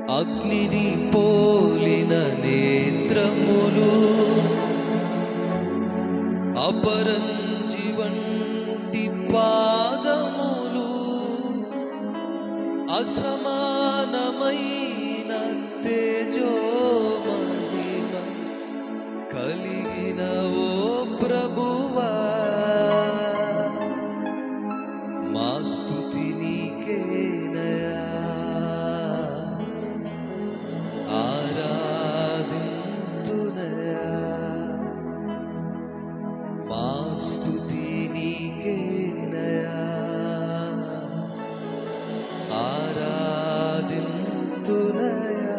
అగ్నిని పోలిన నేత్రములు అపరంజి వంటి పాదములు అసమానమైన తేజో మహిమ కలిగిన ఓ ప్రభువా మా స్తుతి నీకేనయా ఆరాధింతునయా మా స్తుతి నీకేనయా ఆరాధింతునయా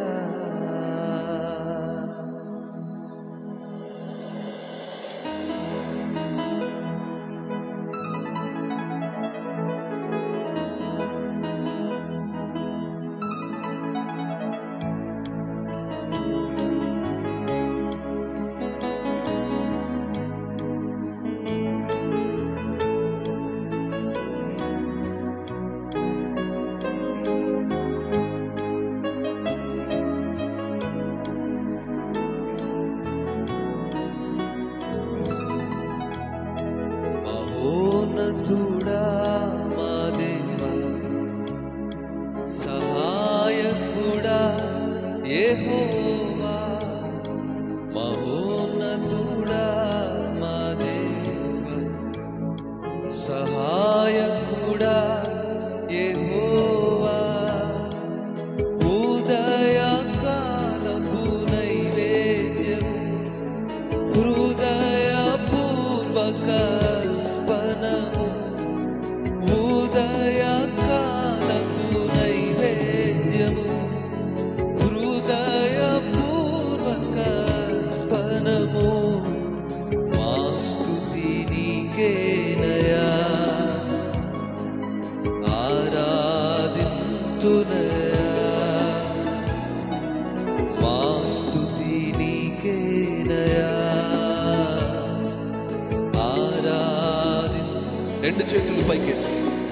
మహోన్నతుడా మా దేవా సహాయకుడా యెహోవా మహోన్నతుడా మా దేవా సహాయకుడా యెహోవా ఉదయకాలపు నైవేద్యము హృదయపూర్వక పనము ఉదయకాలపు నైవేద్యము హృదయపూర్వక పనము మా స్తుతి నీకేనయా ఆరాధింతునయా మా స్తుతి నీకేనయా ఆరాధి రెండు చేతులు పైకెత్తి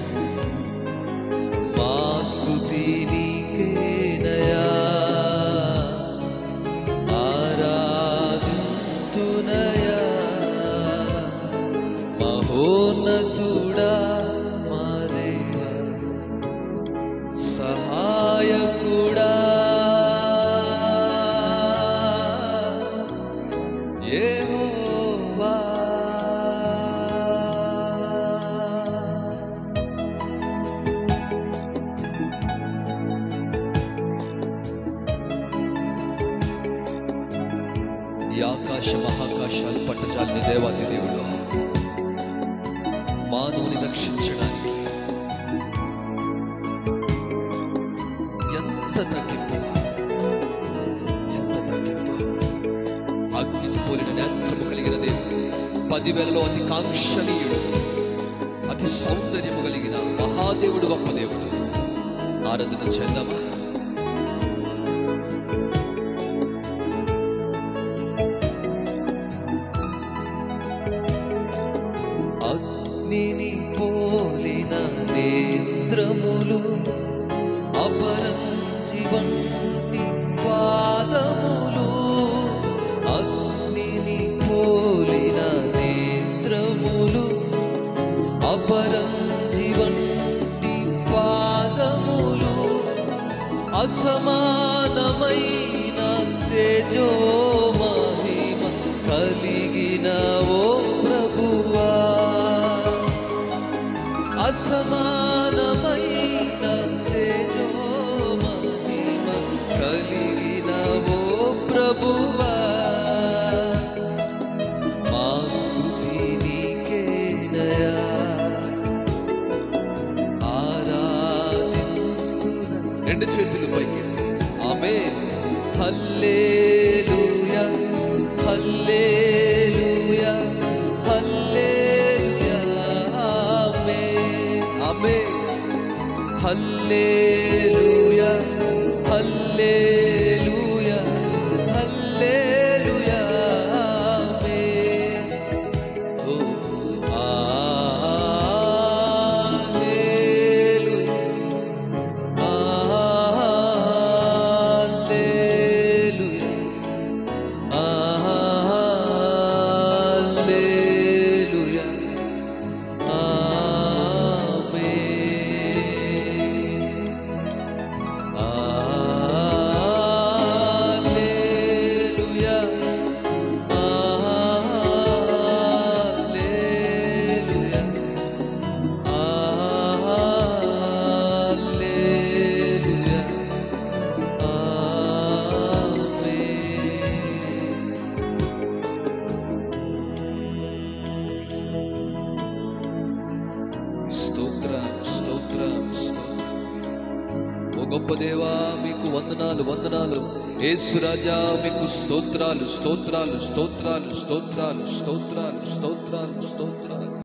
మా స్తుతి నీకేనయా ఆరాధింతునయా మహోన్నతుడా మా దేవా సహాయకుడా యెహోవా ఈ ఆకాశ మహాకాశాలు పట్టజాలిన దేవాతి దేవుడు మానవుని రక్షించడానికి ఎంత తగ్గింపు ఎంత తగ్గింపు అగ్నిని పోలిన నేత్రము కలిగిన దేవుడు పదివేలలో అతి కాంక్షణీయుడు అతి సౌందర్యము కలిగిన మహాదేవుడు గొప్ప దేవుడు ఆరాధన చేద్దామా అగ్నిని పోలిన నేత్రములు అపరంజి వంటి పాదములు అగ్నిని పోలిన నేత్రములు అపరంజి వంటి పాదములు అసమానమైన తేజో మహిమ కలిగిన ఓ ప్రభువా అసమానమైన తేజో మహిమ కలిగిన ఓ ప్రభువా మా స్తుతి నీకేనయా ఆరాధింతున రెండు చేతులు పైకి ఆమె హల్లేలూయా హల్లేలూయా హల్లేలూయా ఆమె ఆమె హల్లేలూయా హల్లేలూయా హల్లేలూయా ఆమె ఓ హల్లెలూయా స్తోత్రం స్తోత్రం. ఓ గొప్ప దేవా మీకు వందనాలు వందనాలు యేసు రాజా మీకు స్తోత్రాలు స్తోత్రాలు స్తోత్రాలు స్తోత్రాలు స్తోత్రాలు స్తోత్రాలు స్తోత్రాలు